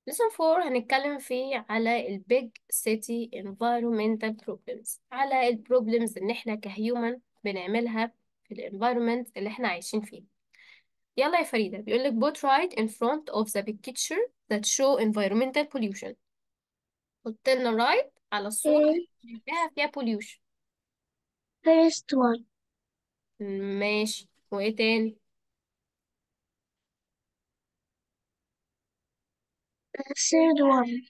lesson 4 هنتكلم فيه على ال big city environmental problems على ال problems ان احنا كهيومن بنعملها في ال environment اللي احنا عايشين فيه يلا يا فريدة بيقول لك put right in front of the picture that show environmental pollution قلت لنا right على الصورة Okay, اللي فيها فيها pollution first one. ماشي وايه تاني The third one.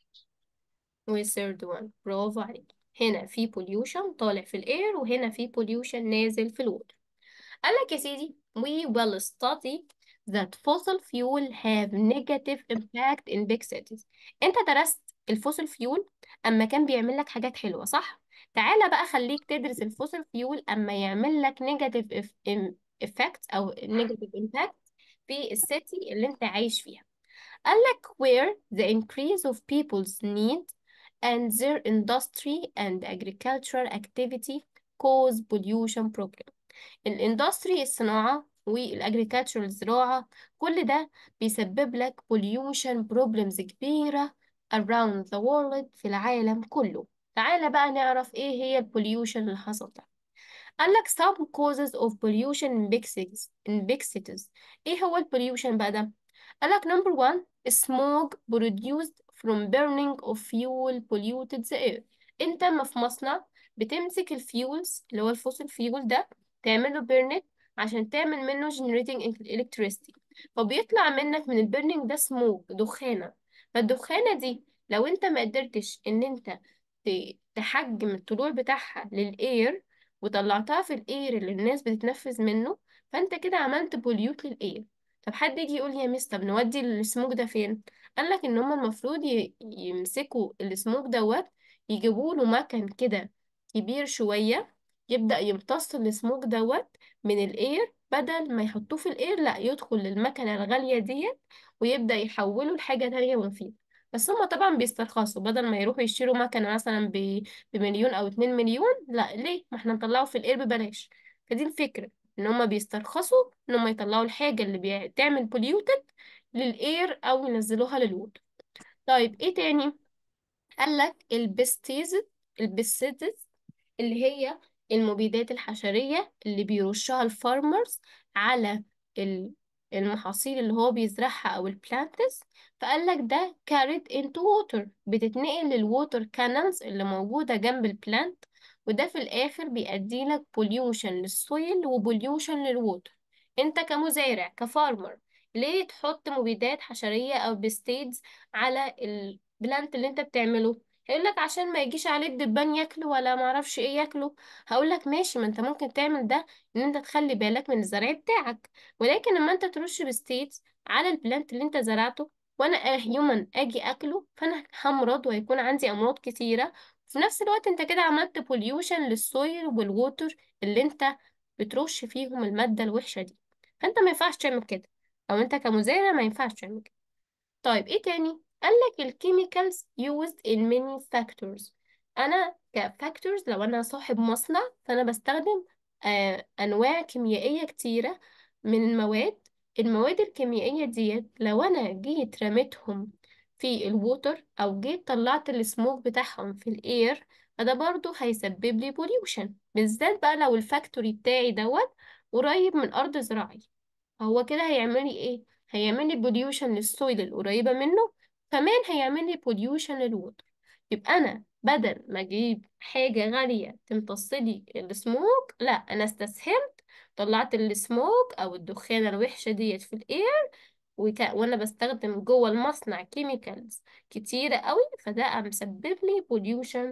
و third one برافو عليك هنا في pollution طالع في الاير وهنا في pollution نازل في الوتر قال لك يا سيدي we will study that fossil fuel have negative impact in big cities انت درست الفوسل فيول اما كان بيعمل لك حاجات حلوة صح تعالى بقى خليك تدرس الفوسل فيول اما يعمل لك negative effect او negative impact في السيتي اللي انت عايش فيها قال لك where the increase of people's need and their industry and agricultural activity cause pollution problem الاندستري الصناعة والاجريكالتشر الزراعة كل ده بيسبب لك pollution problems كبيرة around the world في العالم كله تعالى بقى نعرف ايه هي البوليوشن اللي حصل ده قال لك some causes of pollution in big cities in big cities ايه هو البوليوشن بقى ده قال لك number one smoke produced from burning of fuel polluted the air انت ما في مصنع بتمسك الفيولز اللي هو الفوسيل فيول ده تعمله بيرنت عشان تعمل منه generating electricity فبيطلع منك من البيرنينج ده سموك دخانة فالدخانة دي لو انت ما قدرتش ان انت ت- تحجم الطلوع بتاعها للاير وطلعتها في الاير اللي الناس بتتنفس منه فانت كده عملت بوليوت للاير طب حد يجي يقول لي يا مس طب نودي السموك ده فين قال لك ان هما المفروض ي- يمسكوا السموك دوت يجيبوا له مكان كده كبير شوية يبدأ يمتص السموك دوت من الاير بدل ما يحطوه في الاير لا يدخل للمكنة الغالية ديت ويبدأ يحوله لحاجة تانية مفيدة بس هما طبعا بيسترخصوا بدل ما يروحوا يشتروا مكنة مثلا ب... بمليون او اتنين مليون لا ليه ما احنا نطلعه في الاير ببلاش فدي الفكرة ان هما بيسترخصوا ان هما يطلعوا الحاجة اللي بتعمل بوليوتد للاير او ينزلوها للوتر طيب ايه تاني قال لك البستيز البستيز اللي هي المبيدات الحشرية اللي بيرشها الفارمرز على ال- المحاصيل اللي هو بيزرعها أو البلانتس فقال لك ده carried into water بتتنقل للووتر كانالز اللي موجودة جنب البلانت وده في الآخر بيؤدي لك pollution للسويل وبوليوشن للووتر انت كمزارع كفارمر ليه تحط مبيدات حشرية أو بستيدز على البلانت اللي انت بتعمله هيقول لك عشان ما يجيش عليه الدبان ياكله ولا ما اعرفش ايه ياكله هقول لك ماشي ما انت ممكن تعمل ده ان انت تخلي بالك من الزرع بتاعك ولكن لما انت ترش بستيتس على البلانت اللي انت زرعته وانا هيومن اجي اكله فانا همرض وهيكون عندي امراض كتيره وفي نفس الوقت انت كده عملت بوليوشن للسويل والووتر اللي انت بترش فيهم الماده الوحشه دي فانت ما ينفعش تعمل كده او انت كمزارع ما ينفعش تعمل كده طيب ايه تاني قال لك الكيميكالز used in many factors انا كفاكتورز لو انا صاحب مصنع فانا بستخدم آه انواع كيميائيه كتيره من المواد المواد الكيميائيه ديت لو انا جيت رميتهم في الووتر او جيت طلعت السموك بتاعهم في الاير فده برضو هيسبب لي بوليوشن بالذات بقى لو الفاكتوري بتاعي دوت قريب من ارض زراعي هو كده هيعمل لي ايه هيعمل لي بوليوشن للسويل القريبة منه كمان هيعمل لي بوليوشن للوتر يبقى انا بدل ما اجيب حاجة غالية تمتص لي السموك لا انا استسهلت طلعت السموك او الدخانة الوحشة ديت في الاير وك... وانا بستخدم جوه المصنع كيميكالز كتيرة قوي فده قام مسبب لي بوليوشن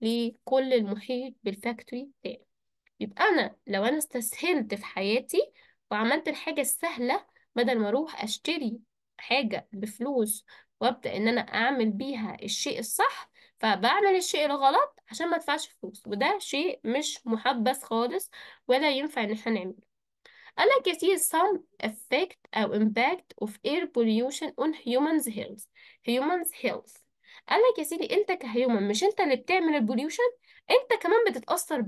لكل المحيط بالفاكتوري بتاعي يبقى انا لو انا استسهلت في حياتي وعملت الحاجة السهلة بدل ما اروح اشتري حاجة بفلوس وابدأ ان انا اعمل بيها الشيء الصح فبعمل الشيء الغلط عشان ما ادفعش فلوس وده شيء مش محبذ خالص ولا ينفع ان احنا نعمله قالك يا سيدي some effect أو impact of air pollution on humans health humans health قالك يا سيدي انت كهيومن مش انت اللي بتعمل البوليوشن انت كمان بتتأثر بيه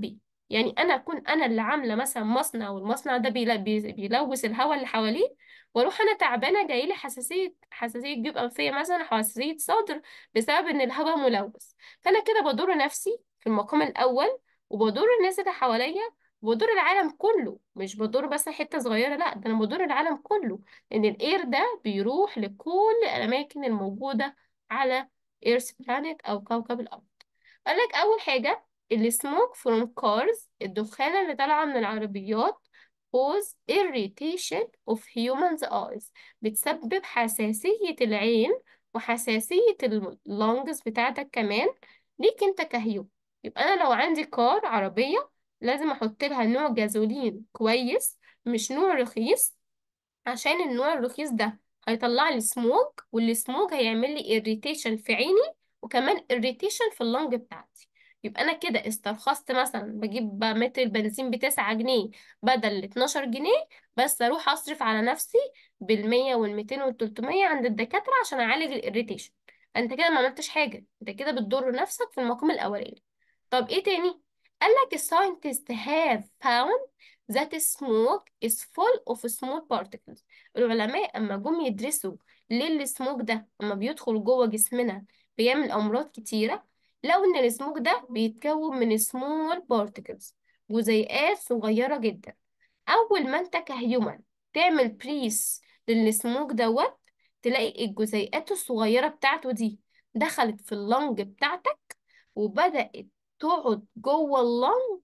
يعني انا اكون انا اللي عامله مثلا مصنع والمصنع ده بيل- بي- بيلوث الهواء اللي حواليه واروح انا تعبانه جايلي حساسيه حساسيه جيوب انفيه مثلا حساسيه صدر بسبب ان الهواء ملوث فانا كده بضر نفسي في المقام الاول وبضر الناس اللي حواليا وبضر العالم كله مش بضر بس حته صغيره لا ده انا بضر العالم كله لان الاير ده بيروح لكل الاماكن الموجوده على ايرث بلانيت او كوكب الارض قالك أول حاجة السموك from cars الدخانة اللي طالعة من العربيات cause irritation of humans eyes بتسبب حساسية العين وحساسية اللونجز بتاعتك كمان ليك انت كهيو يبقى أنا لو عندي كار عربية لازم أحط لها نوع جازولين كويس مش نوع رخيص عشان النوع الرخيص ده هيطلع لي سموج والسموج هيعمل لي irritation في عيني وكمان irritation في اللنج بتاعتي يبقى انا كده استرخصت مثلا بجيب بقى متر البنزين بتسعة جنيه بدل 12 جنيه بس اروح اصرف على نفسي بالمية والميتين والتلتمية عند الدكاترة عشان اعالج الاريتيشن انت كده ما عملتش حاجة انت كده بتضر نفسك في المقام الاولاني طب ايه تاني قالك الساينتست have found that smoke is full of small particles العلماء اما جم يدرسوا ليه السموك ده اما بيدخل جوه جسمنا بيعمل امراض كتيره لقوا ان السموك ده بيتكون من small particles جزيئات صغيره جدا اول ما انت كهيومن تعمل بريس للسموك دوت تلاقي الجزيئات الصغيره بتاعته دي دخلت في اللنج بتاعتك وبدأت تقعد جوه اللنج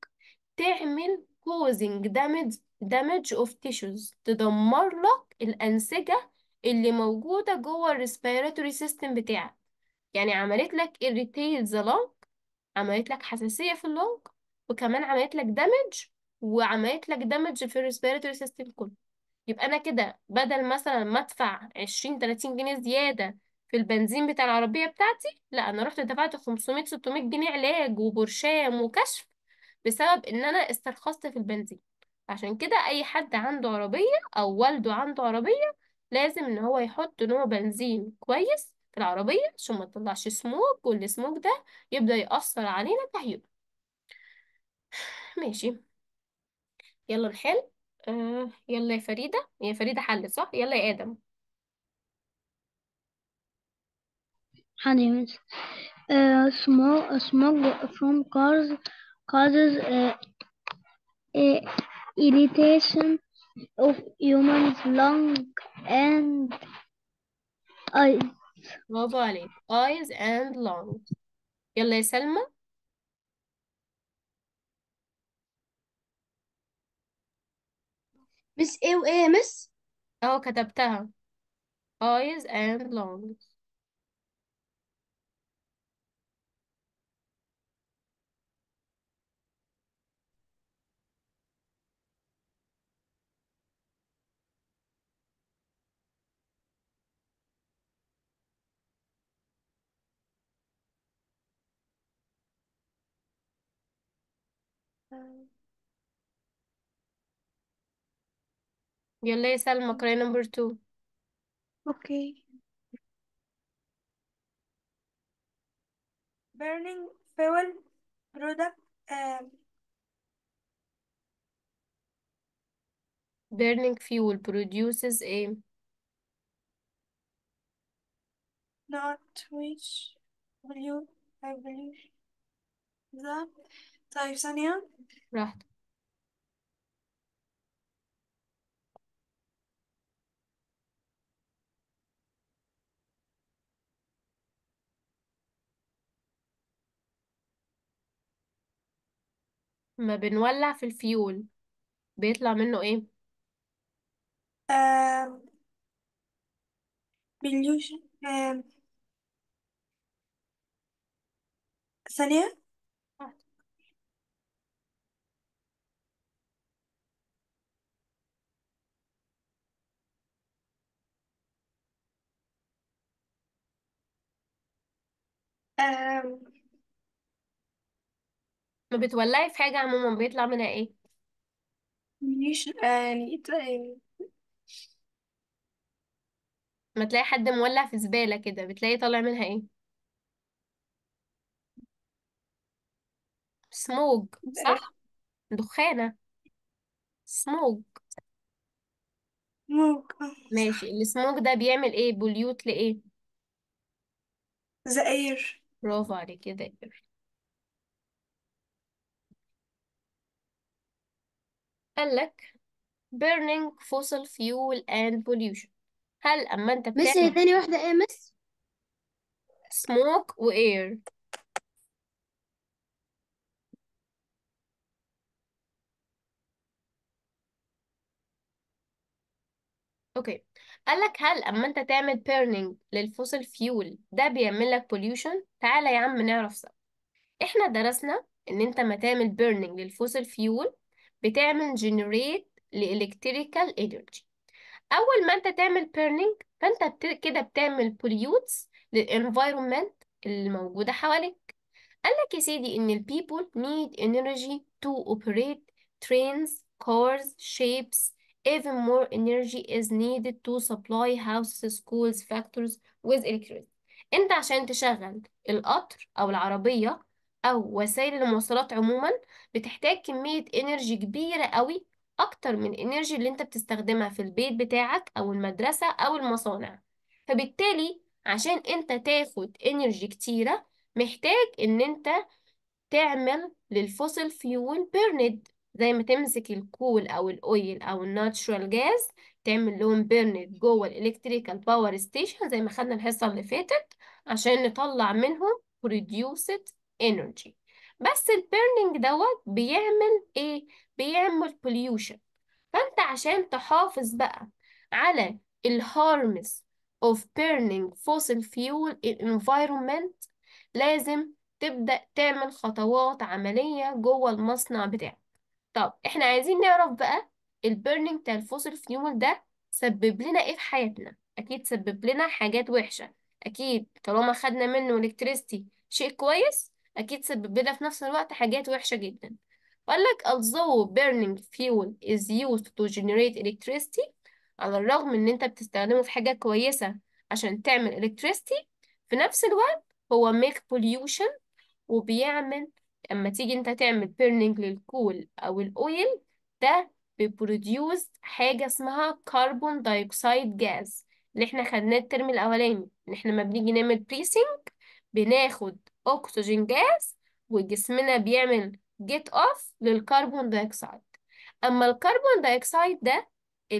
تعمل causing damage damage of tissues تدمر لك الأنسجة اللي موجودة جوه ال respiratory system بتاعك يعني عملت لك irritate the lung عملت لك حساسية في اللنج وكمان عملت لك damage وعملت لك damage في ال respiratory system كله يبقى أنا كده بدل مثلا ما أدفع عشرين تلاتين جنيه زيادة في البنزين بتاع العربية بتاعتي لا أنا رحت دفعت خمسمية ستمية جنيه علاج وبرشام وكشف بسبب ان انا استرخصت في البنزين عشان كده اي حد عنده عربية او والده عنده عربية لازم ان هو يحط نوع بنزين كويس في العربية عشان ما تطلعش سموك والسموك ده يبدأ يأثر علينا كهيومن ماشي يلا نحل آه يلا يا فريدة يا فريدة حلت صح يلا يا آدم Honey, uh, smoke, smoke from cars causes uh, a irritation of humans' lung and eyes. برافو عليك eyes and lungs يلا يا سلمى مس ايه وايه يا مس اهو كتبتها eyes and lungs يلا يا سلمى قراءة نمبر 2 Okay. Burning fuel product um, burning fuel produces a not which value I believe the طيب ثانية براحتك ما بنولع في الفيول بيطلع منه ايه um, pollution um, ثانية um, ما بتولعي في حاجة عموما بيطلع منها ايه pollution يعني يعني ما تلاقي حد مولع في زبالة كده بتلاقي طالع منها ايه سموج صح دخانة سموج موج ماشي السموج ده بيعمل ايه بوليوت لايه زئير برافو عليك كده قال لك burning fossil fuel and pollution هل اما انت مس هي بتعمل تاني واحدة ايه يا مس smoke و air اوكي قال لك هل اما انت تعمل burning للفوسل فيول ده بيعمل لك pollution تعالى يا عم نعرف سوا احنا درسنا ان انت ما تعمل burning للفوسل فيول بتعمل generate لإلكتريكال energy اول ما انت تعمل burning فانت بت... كده بتعمل pollutes للenvironment اللي موجودة حواليك قال لك يا سيدي ان ال people need energy to operate trains cars ships even more energy is needed to supply houses schools factories with electricity انت عشان تشغل القطر او العربية او وسائل المواصلات عموما بتحتاج كمية انرجي كبيرة قوي اكتر من الانرجي اللي انت بتستخدمها في البيت بتاعك او المدرسة او المصانع فبالتالي عشان انت تاخد انرجي كتيرة محتاج ان انت تعمل للفوسيل فيول بيرند زي ما تمسك الكول او الاويل او الناتشورال جاز تعمل لهم بيرند جوه الالكتريكال باور ستيشن زي ما خدنا الحصه اللي فاتت عشان نطلع منهم produced energy بس البيرنينج دوت بيعمل ايه بيعمل pollution فانت عشان تحافظ بقى على الهارمز of burning fossil fuel in environment لازم تبدأ تعمل خطوات عملية جوه المصنع بتاعك طب احنا عايزين نعرف بقى البيرنينج بتاع الفوسيل فيول ده سبب لنا ايه في حياتنا اكيد سبب لنا حاجات وحشة اكيد طالما خدنا منه الكتريستي شيء كويس اكيد سبب لنا في نفس الوقت حاجات وحشة جدا وقال لك although burning fuel is used to generate electricity على الرغم ان انت بتستخدمه في حاجة كويسة عشان تعمل electricity في نفس الوقت هو make pollution وبيعمل اما تيجي انت تعمل بيرنينج للكول او الاويل ده بيبروديوس حاجة اسمها كربون دايوكسيد جاز اللي احنا خدناه الترم الاولاني ان احنا لما بنيجي نعمل بريسنج بناخد اكسجين جاز وجسمنا بيعمل جيت اوف للكربون دايوكسيد اما الكربون دايوكسيد ده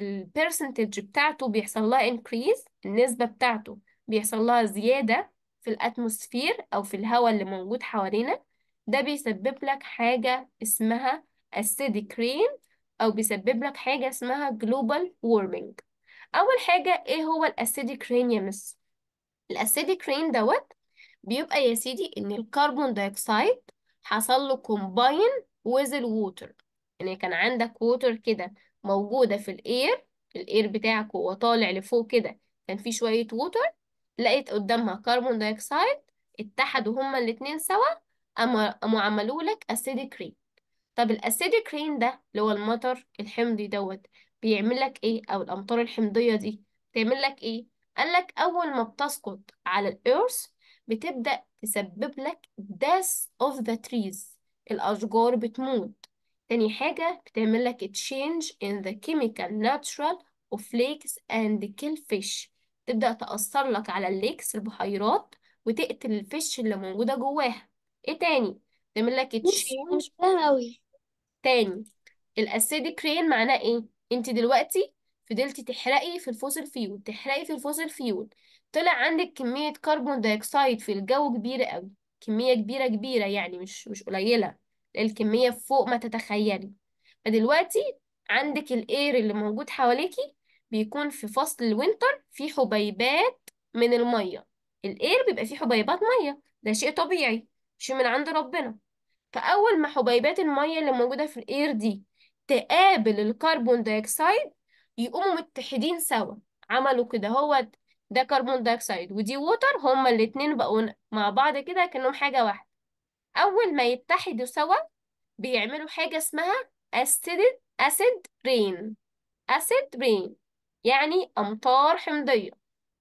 البرسنتج بتاعته بيحصل لها انكريز النسبة بتاعته بيحصل لها زيادة في الاتموسفير او في الهواء اللي موجود حوالينا ده بيسبب لك حاجة اسمها acidic rain او بيسبب لك حاجة اسمها global warming اول حاجة ايه هو الاسيديك رين يا مس الاسيديك رين دوت بيبقى يا سيدي ان الكربون دايوكسيد حصل له كومباين with الووتر يعني كان عندك ووتر كده موجودة في الاير الاير بتاعك وهو طالع لفوق كده كان في شوية ووتر لقيت قدامها كربون دايوكسيد اتحدوا هما الاتنين سوا اما قاموا عملوا لك اسيديك رين طب الاسيديك رين ده اللي هو المطر الحمضي دوت بيعمل لك ايه او الامطار الحمضية دي بتعمل لك ايه قال لك اول ما بتسقط على الارث بتبدأ تسبب لك death of the trees الاشجار بتموت تاني حاجة بتعمل لك change in the chemical natural of lakes and kill fish تبدأ تأثر لك على الليكس البحيرات وتقتل الفيش اللي موجودة جواها ايه تاني تعمل لك مس change مش فاهمة أوي تاني الاسيديك رين معناه ايه انت دلوقتي فضلتي تحرقي في الفوسيل فيول تحرقي في الفوسيل فيول طلع عندك كمية كربون دايوكسيد في الجو كبيرة قوي كمية كبيرة كبيرة يعني مش مش قليلة الكمية فوق ما تتخيلي فدلوقتي عندك الاير اللي موجود حواليكي بيكون في فصل الوينتر فيه حبيبات من المية الاير بيبقى فيه حبيبات مية ده شيء طبيعي شيء من عند ربنا فأول ما حبيبات المية اللي موجودة في الإير دي تقابل الكربون دايوكسيد يقوموا متحدين سوا عملوا كده هو ده كربون دايوكسيد ودي ووتر هما الاتنين بقوا مع بعض كده كأنهم حاجة واحدة أول ما يتحدوا سوا بيعملوا حاجة اسمها أسيد أسيد رين أسيد رين يعني أمطار حمضية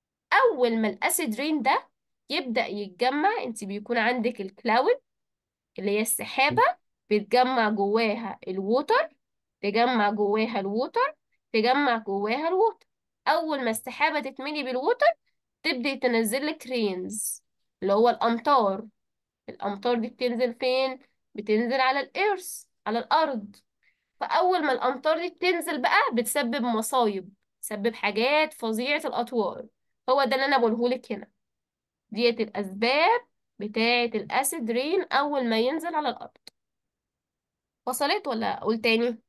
أول ما الأسيد رين ده يبدأ يتجمع انت بيكون عندك الكلاود اللي هي السحابة بتجمع جواها الووتر تجمع جواها الووتر تجمع جواها الووتر اول ما السحابة تتملي بالووتر تبدأ تنزل لك رينز اللي هو الامطار الامطار دي بتنزل فين بتنزل على الارث على الارض فاول ما الامطار دي بتنزل بقى بتسبب مصايب تسبب حاجات فظيعة الاطوار هو ده اللي انا بقوله لك هنا ديت الاسباب بتاعة الاسيد رين اول ما ينزل على الارض وصلت ولا اقول تاني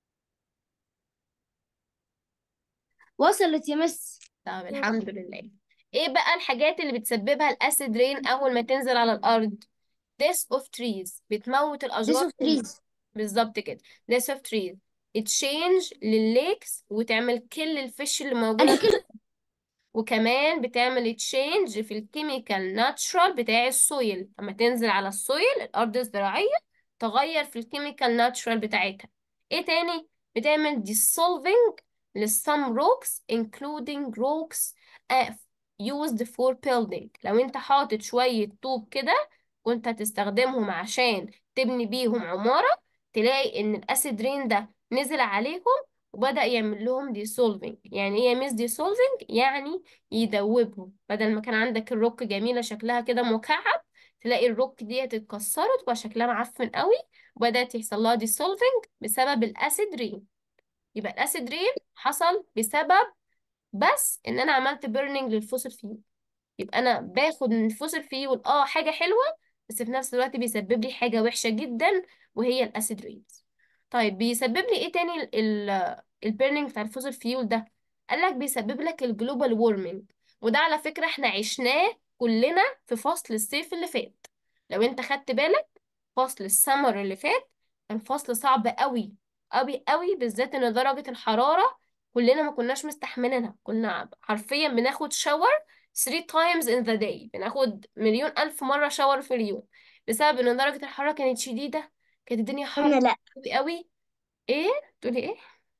وصلت يا مس طب الحمد لله ايه بقى الحاجات اللي بتسببها الاسيد رين اول ما تنزل على الارض death of trees بتموت الاشجار Death of كلها trees. بالظبط كده death of trees تشينج للليكس وتعمل كل الفيش اللي موجودة انا في كده وكمان بتعمل تشينج في الكيميكال ناتشرال بتاع السويل اما تنزل على السويل الارض الزراعية تغير في الكيميكال ناتشرال بتاعتها ايه تاني بتعمل dissolving للسم rocks including rocks uh, used for building لو انت حاطط شوية طوب كده كنت هتستخدمهم عشان تبني بيهم عمارة تلاقي ان الاسيد رين ده نزل عليهم وبدأ يعمل لهم dissolving يعني ايه ميس dissolving يعني يدوبهم بدل ما كان عندك الروك جميلة شكلها كده مكعب تلاقي الروك دي اتكسرت وشكلها معفن قوي وبدأت يحصل لها dissolving بسبب الاسيد رين يبقى الاسيد رين حصل بسبب بس ان انا عملت بيرنينج للفوسل فيول يبقى انا باخد من الفوسل فيول اه حاجة حلوة بس في نفس الوقت بيسبب لي حاجة وحشة جدا وهي الاسيد رينز طيب بيسبب لي ايه تاني البيرنينج بتاع الفوسل فيول ده قال لك بيسبب لك الجلوبال وورمنج وده على فكرة احنا عشناه كلنا في فصل الصيف اللي فات لو انت خدت بالك فصل السمر اللي فات كان فصل صعب قوي قوي قوي بالذات ان درجة الحرارة كلنا ما كناش مستحملينها كنا حرفيا بناخد شاور 3 times in the day بناخد مليون ألف مرة شاور في اليوم بسبب ان درجة الحرارة كانت شديدة كانت الدنيا انا حر لا قوي قوي ايه تقولي ايه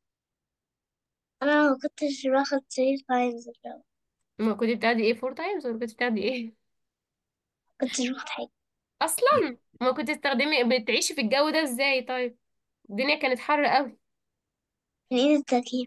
انا ما كنتش باخد 3 times الجو ما كنت بتاخدي ايه 4 times ولا كنت بتاخدي ايه ما كنتش باخد حاجة اصلا ما كنت تستخدمي بتعيشي في الجو ده ازاي طيب الدنيا كانت حر قوي من ايد التكييف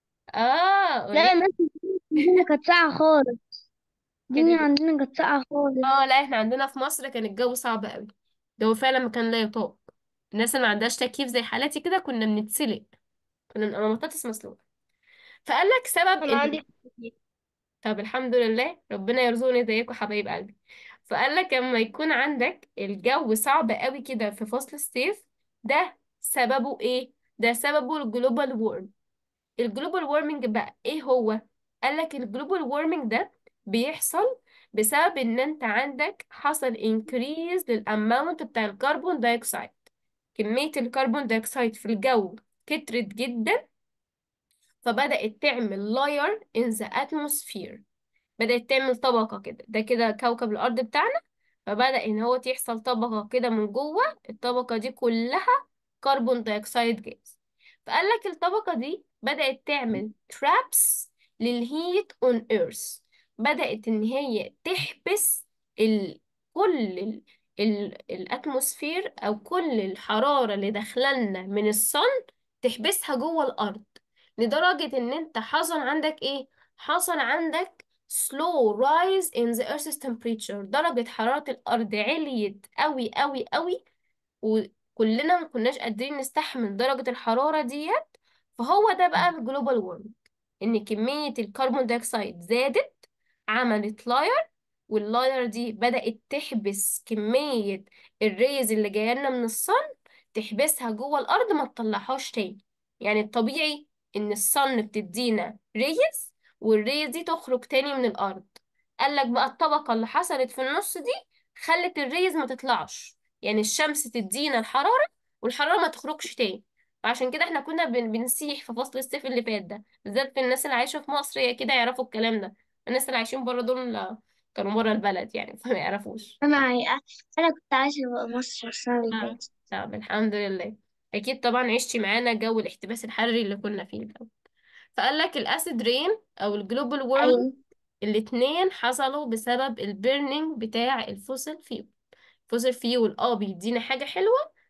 اه لا قولي يا مس الدنيا كانت ساقعة خالص الدنيا كانت عندنا كانت ساقعة خالص اه لا احنا عندنا في مصر كان الجو صعب قوي الجو فعلا ما كان لا يطاق الناس اللي ما عندهاش تكييف زي حالاتي كده كنا بنتسلق كنا بنبقى بطاطس مسلوقه فقال لك سبب انا ان عندي طب الحمد لله ربنا يرزقني زيكم حبايب قلبي فقال لك لما يكون عندك الجو صعب قوي كده في فصل الصيف ده سببه ايه ده سببه الجلوبال وورم الجلوبال وورمنج بقى ايه هو قال لك الجلوبال وورمنج ده بيحصل بسبب ان انت عندك حصل increase للاماونت بتاع الكربون دايوكسيد كمية الكربون دايوكسيد في الجو كترت جدا فبدأت تعمل layer in the atmosphere بدأت تعمل طبقة كده ده كده كوكب الأرض بتاعنا فبدأ إن هو يحصل طبقة كده من جوه الطبقة دي كلها كربون دايوكسيد جاز فقال لك الطبقة دي بدأت تعمل traps للهيت on earth بدأت إن هي تحبس ال... كل ال... ال... الأتموسفير أو كل الحرارة اللي داخلنا من الصن تحبسها جوه الأرض لدرجة إن أنت حصل عندك إيه؟ حصل عندك slow rise in the earth's temperature درجة حرارة الأرض عليت أوي أوي أوي وكلنا ما كناش قادرين نستحمل درجة الحرارة ديت فهو ده بقى الجلوبال وورمنج إن كمية الكربون دايوكسيد زادت عملت لاير واللاير دي بدأت تحبس كمية الريز اللي جاية لنا من الصن تحبسها جوه الأرض ما تطلعهاش تاني يعني الطبيعي إن الصن بتدينا ريز والريز دي تخرج تاني من الأرض قالك بقى الطبقة اللي حصلت في النص دي خلت الريز ما تطلعش يعني الشمس تدينا الحرارة والحرارة ما تخرجش تاني فعشان كده احنا كنا بن- بنسيح في فصل الصيف اللي فات ده بالذات في الناس اللي عايشة في مصر هي كده يعرفوا الكلام ده الناس اللي عايشين بره دول لا، كانوا بره البلد يعني فما يعرفوش انا انا كنت عايشة في مصر السنة اللي آه. فاتت طب الحمد لله اكيد طبعا عشتي معانا جو الاحتباس الحراري اللي كنا فيه ده فقال لك الاسيد رين او الجلوبال وورم ايوه الاتنين حصلوا بسبب البيرنينج بتاع الفوسيل فيول الفوسيل فيول اه بيدينا حاجة حلوة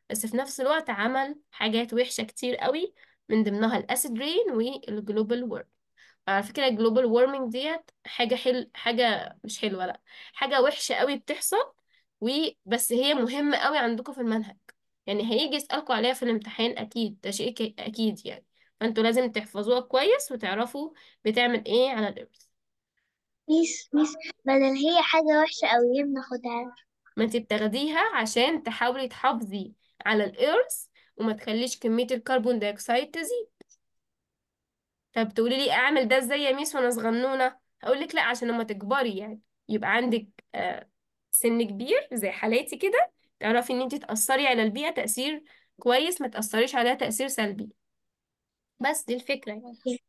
بس في نفس الوقت عمل حاجات وحشة كتير قوي من ضمنها الاسيد رين والجلوبال وورم على فكرة الجلوبال وورمنج ديت حاجة حل حاجة مش حلوة لا حاجة وحشة قوي بتحصل وبس هي مهمة قوي عندكم في المنهج يعني هيجي يسألكوا عليها في الامتحان أكيد ده شيء ك- أكيد يعني فانتوا لازم تحفظوها كويس وتعرفوا بتعمل ايه على الإرث ميس ميس بدل هي حاجة وحشة أوي بناخدها ما انت بتاخديها عشان تحاولي تحافظي على الإرث وما تخليش كمية الكربون دايوكسيد تزيد طب تقولي لي اعمل ده ازاي يا ميس وانا صغنونه هقول لك لا عشان لما تكبري يعني يبقى عندك آه، سن كبير زي حالاتي كده تعرفي ان انت تأثري على البيئة تأثير كويس ما تأثريش عليها تأثير سلبي بس دي الفكرة يعني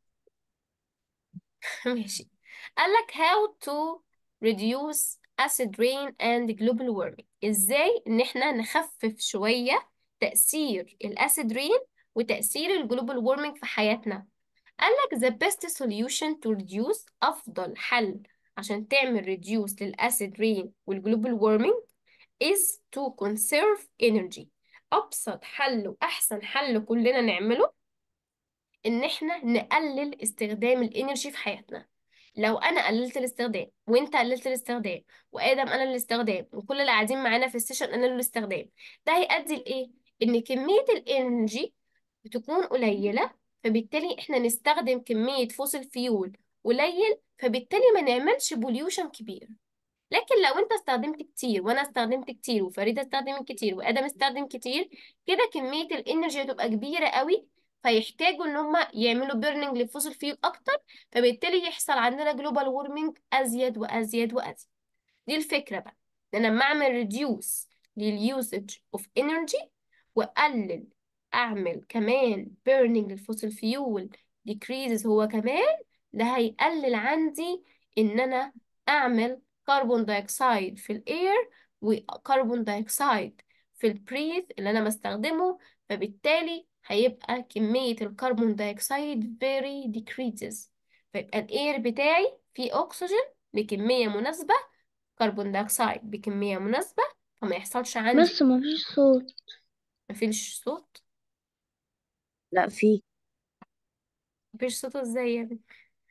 ماشي قالك how to reduce acid rain and global warming ازاي ان احنا نخفف شوية تأثير الاسيد رين وتأثير الجلوبال وورمنج في حياتنا قالك the best solution to reduce أفضل حل عشان تعمل reduce للأسيد رين والجلوبال warming is to conserve energy أبسط حل وأحسن حل كلنا نعمله إن إحنا نقلل استخدام الإنرجي في حياتنا لو أنا قللت الاستخدام وأنت قللت الاستخدام وآدم قلل الاستخدام وكل اللي قاعدين معانا في السيشن قللوا الاستخدام ده هيؤدي لإيه؟ إن كمية الإنرجي بتكون قليلة فبالتالي احنا نستخدم كمية فوسل فيول قليل فبالتالي ما نعملش بوليوشن كبير لكن لو انت استخدمت كتير وانا استخدمت كتير وفريدة استخدمت كتير وادم استخدم كتير كده كمية الانرجي هتبقى كبيرة قوي فيحتاجوا ان هم يعملوا بيرنينج للفوسل فيول اكتر فبالتالي يحصل عندنا جلوبال وورمنج ازيد وازيد وازيد دي الفكرة بقى ان انا لما اعمل reduce لليوسج اوف energy واقلل اعمل كمان burning للفوسيل فيول decreases هو كمان ده هيقلل عندي ان انا اعمل كربون دايوكسيد في الاير وكربون دايوكسيد في البريث اللي انا بستخدمه فبالتالي هيبقى كمية الكربون دايوكسيد very decreases فيبقى الاير بتاعي فيه اكسجين بكمية مناسبة كربون دايوكسيد بكمية مناسبة فما يحصلش عندي بس مفيش صوت مفيش صوت لا في مفيش صوت ازاي يعني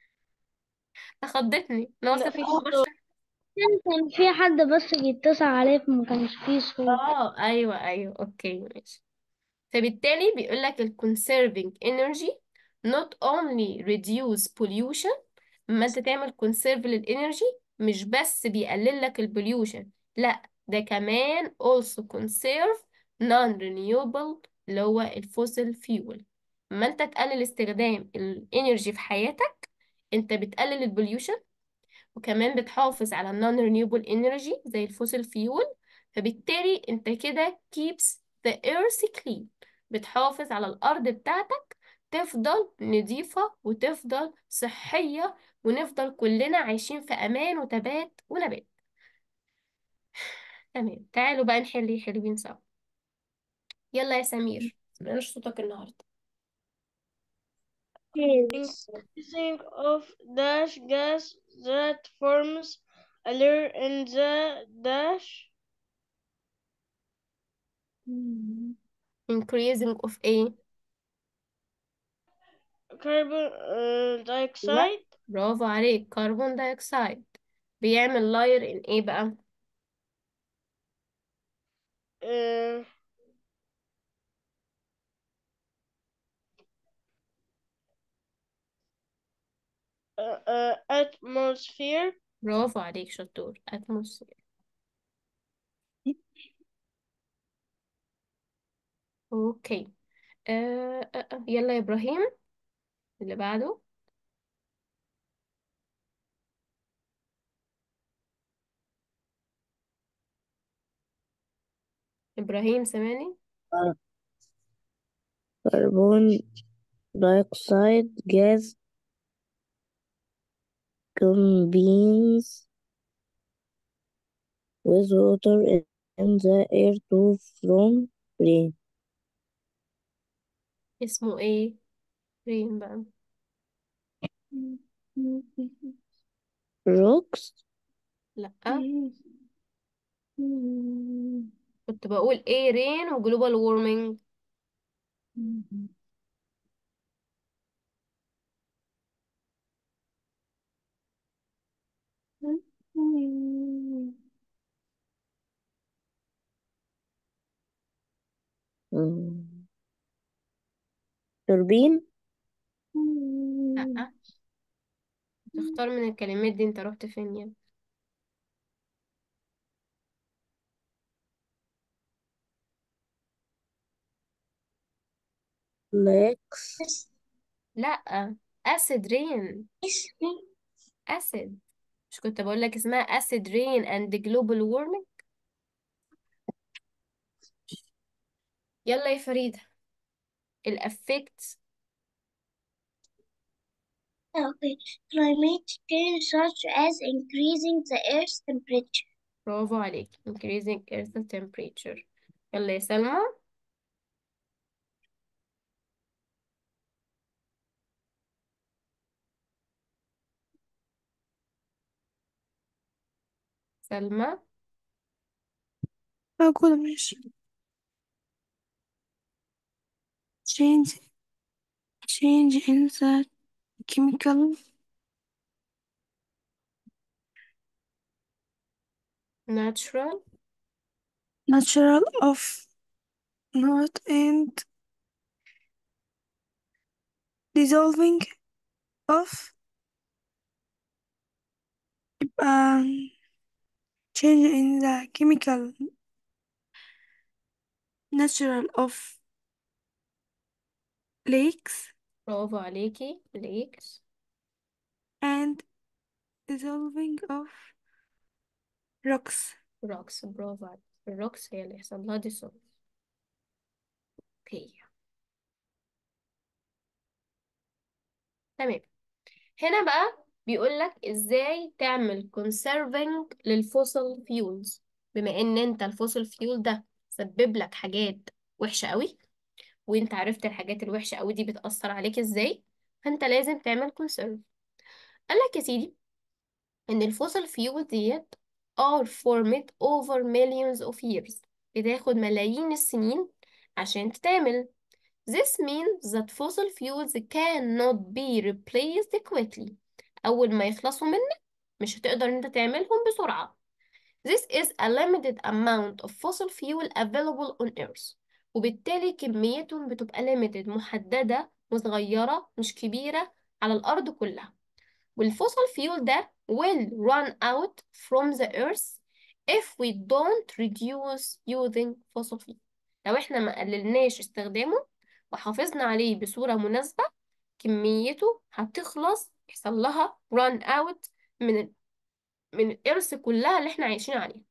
خضتني انا قلت لا مفيش في صوت صوت كان في حد بس بيتصل عليه فما كانش فيه صوت اه ايوه ايوه اوكي ماشي فبالتالي بيقول لك ال conserving energy not only reduce pollution اما انت تعمل conserve للانرجي مش بس بيقلل لك البوليوشن لا ده كمان also conserve non-renewable اللي هو الفوسيل فيول اما انت تقلل استخدام الانرجي في حياتك انت بتقلل البوليوشن وكمان بتحافظ على non renewable energy زي الفوسيل فيول فبالتالي انت كده keeps the earth clean بتحافظ على الأرض بتاعتك تفضل نظيفة وتفضل صحية ونفضل كلنا عايشين في أمان وتبات ونبات تمام تعالوا بقى نحل حلوين سوا يلا يا سمير مبقناش صوتك النهاردة Think of dash gas that forms a layer in the dash increasing of ايه carbon uh, لا dioxide برافو عليك كربون دايوكسيد بيعمل لاير ان ايه بقى uh, uh, uh, atmosphere برافو عليك شطور اتموسفير اوكي آه آه آه. يلا يا ابراهيم اللي بعده ابراهيم سامعني carbon dioxide gas combines with water in the air to form rain. اسمه ايه رين بقى Rocks لا كنت بقول ايه rain و global warming مم. توربين لأ تختار من الكلمات دي انت رحت فين يعني لاكس لأ acid rain اسمي acid مش كنت بقول لك اسمها acid rain and global warming يلا يا فريدة الأفكت Okay. Climate change such as increasing the Earth's temperature. برافو عليك increasing earth temperature يلا يا سلمى سلمى موجودة ماشي change change in the chemical natural natural of not and dissolving of um, change in the chemical natural of lakes برافو عليكي lakes and dissolving of rocks rocks برافو عليك الروكس هي اللي يحصل لها dissolve اوكي تمام هنا بقى بيقول لك ازاي تعمل conserving للفوسل فيولز بما ان انت الفوسل فيول ده سبب لك حاجات وحشة قوي وانت عرفت الحاجات الوحشة قوي دي بتأثر عليك ازاي فانت لازم تعمل conserve قال لك يا سيدي ان الفوسل فيول ديت are formed over millions of years بتاخد ملايين السنين عشان تتعمل This means that fossil fuels cannot be replaced quickly أول ما يخلصوا منك مش هتقدر إن أنت تعملهم بسرعة This is a limited amount of fossil fuel available on Earth وبالتالي كميتهم بتبقى limited محددة وصغيرة مش كبيرة على الأرض كلها والفوسل فيول ده will run out from the earth if we don't reduce using fossil fuel لو احنا ما قللناش استخدامه وحافظنا عليه بصورة مناسبة كميته هتخلص يحصل لها run out من ال من الإرث كلها اللي احنا عايشين عليها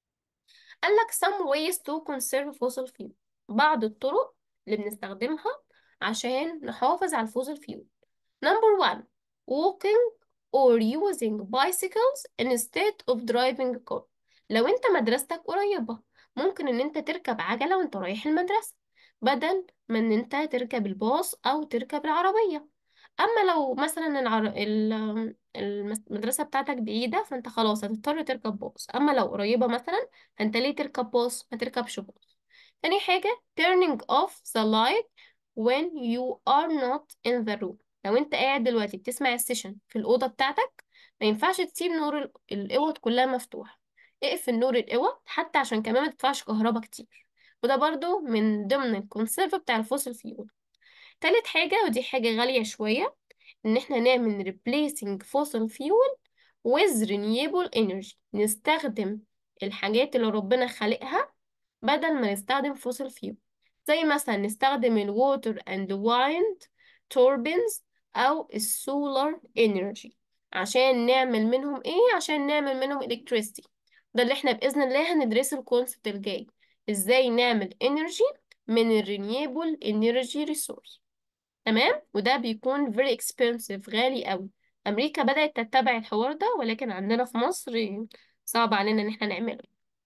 قال لك some ways to conserve fossil fuel بعض الطرق اللي بنستخدمها عشان نحافظ على الفوسل فيول number one walking or using bicycles instead of driving a car لو انت مدرستك قريبة ممكن ان انت تركب عجلة وانت رايح المدرسة بدل ما ان انت تركب الباص او تركب العربية اما لو مثلا العر... ال- المدرسة بتاعتك بعيدة فانت خلاص هتضطر تركب باص اما لو قريبة مثلا فانت ليه تركب باص ما تركبش باص تاني حاجة turning off the light when you are not in the room لو انت قاعد دلوقتي بتسمع السيشن في الأوضة بتاعتك ما ينفعش تسيب نور ال- الأوض كلها مفتوح اقفل نور الأوض حتى عشان كمان ما تدفعش كهرباء كتير وده برضو من ضمن الكونسيرف بتاع الفوسل فيول تالت حاجة ودي حاجة غالية شوية إن احنا نعمل replacing fossil fuel with renewable energy نستخدم الحاجات اللي ربنا خلقها بدل ما نستخدم fossil fuel زي مثلا نستخدم ال water and wind turbines أو السولار energy عشان نعمل منهم ايه عشان نعمل منهم electricity ده اللي احنا بإذن الله هندرسه الكونسبت الجاي ازاي نعمل energy من ال renewable energy resource تمام وده بيكون very expensive غالي قوي أمريكا بدأت تتبع الحوار ده ولكن عندنا في مصر صعب علينا إن احنا نعمله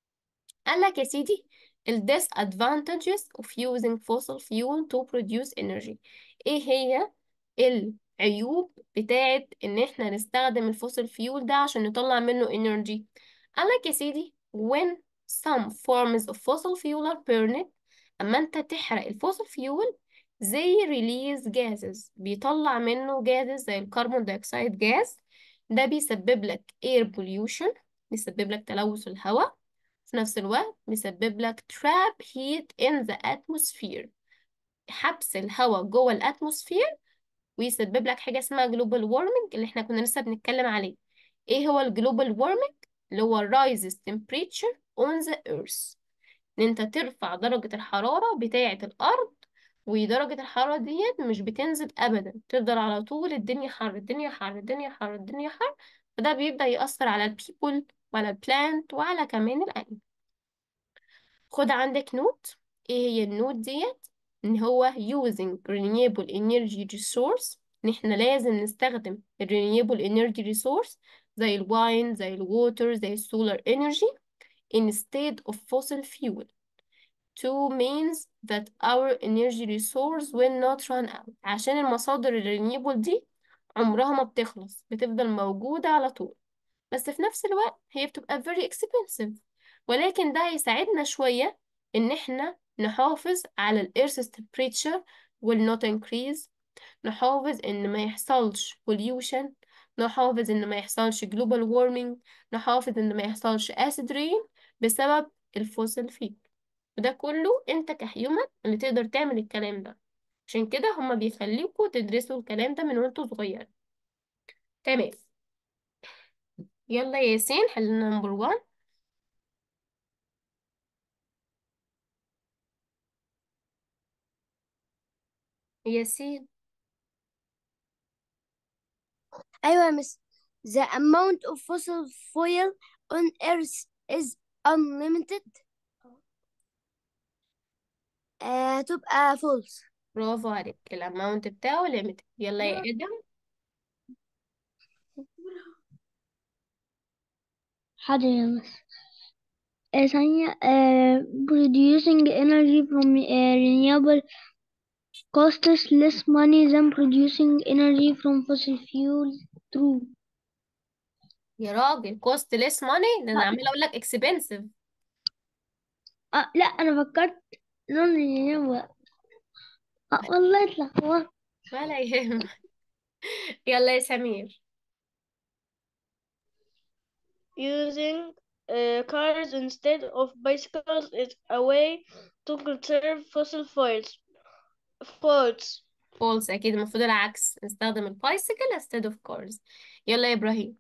قال لك يا سيدي ال disadvantages of using fossil fuel to produce energy ايه هي العيوب بتاعت ان احنا نستخدم الفوسيل فيول ده عشان نطلع منه energy قال لك يا سيدي when some forms of fossil fuel are burned اما انت تحرق الفوسل فيول زي release gases بيطلع منه gases زي الكربون دايوكسيد جاز ده بيسبب لك air pollution بيسبب لك تلوث الهواء في نفس الوقت بيسبب لك trap heat in the atmosphere حبس الهواء جوه الاتموسفير ويسبب لك حاجة اسمها global warming اللي احنا كنا لسه بنتكلم عليه ايه هو الجلوبال warming اللي هو rises temperature on the earth ان انت ترفع درجة الحرارة بتاعة الارض ودرجة الحرارة ديت مش بتنزل ابدا تفضل على طول الدنيا حر الدنيا حر الدنيا حر الدنيا حر فده بيبدأ يأثر على البيبول وعلى البلانت وعلى كمان الأنيمال خد عندك نوت ايه هي النوت ديت ان هو using renewable energy resource ان احنا لازم نستخدم ال renewable energy resource زي الواين زي الووتر زي السولار energy instead of fossil fuel to means that our energy resource will not run out عشان المصادر ال renewable دي عمرها ما بتخلص بتفضل موجودة على طول بس في نفس الوقت هي بتبقى very expensive ولكن ده هيساعدنا شوية إن إحنا نحافظ على ال Earth's temperature will not increase نحافظ إن ما يحصلش pollution نحافظ إن ما يحصلش global warming نحافظ إن ما يحصلش acid rain بسبب الفوسل فيول وده كله أنت كهيومن اللي تقدر تعمل الكلام ده عشان كده هما بيخليكوا تدرسوا الكلام ده من وانتوا صغيرين تمام يلا يا ياسين حلنا نمبر 1 ياسين أيوة يا مس the amount of fossil fuel on earth is unlimited آه تبقى false برافو عليك الاماونت بتاعه ليميتد يلا يا ادم حاضر يا مس آه ثانية آه producing energy from uh, renewable costs less money than producing energy from fossil fuels true يا راجل كوست ليس ماني ده انا عماله اقول لك اكسبنسيف آه لا أنا فكرت non renewable آه والله اتلخبطت ولا يهمك يلا يا سمير Using uh, cars instead of bicycles is a way to conserve fossil fuels. False. فولس اكيد المفروض العكس نستخدم البايسيكل instead of cars يلا يا ابراهيم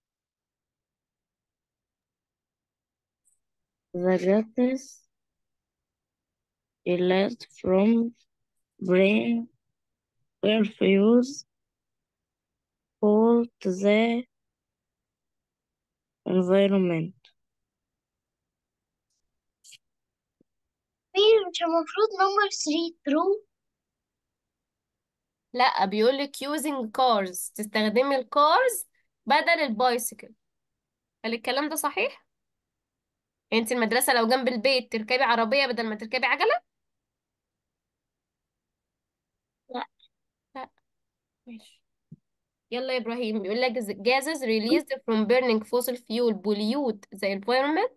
The gases released from brain were fused to the environment. مش المفروض number 3 true لا بيقول لك using cars تستخدمي الكارز بدل البايسيكل هل الكلام ده صحيح انت المدرسة لو جنب البيت تركبي عربية بدل ما تركبي عجلة لا لا ماشي يلا يا ابراهيم بيقول لك gases released from burning fossil fuel pollute the environment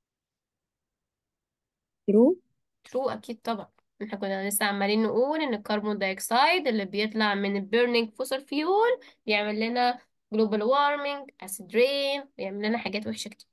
True? true اكيد طبعا احنا كنا لسه عمالين نقول ان الكربون دايوكسيد اللي بيطلع من ال burning fossil fuel بيعمل لنا global warming acid rain بيعمل لنا حاجات وحشة كتير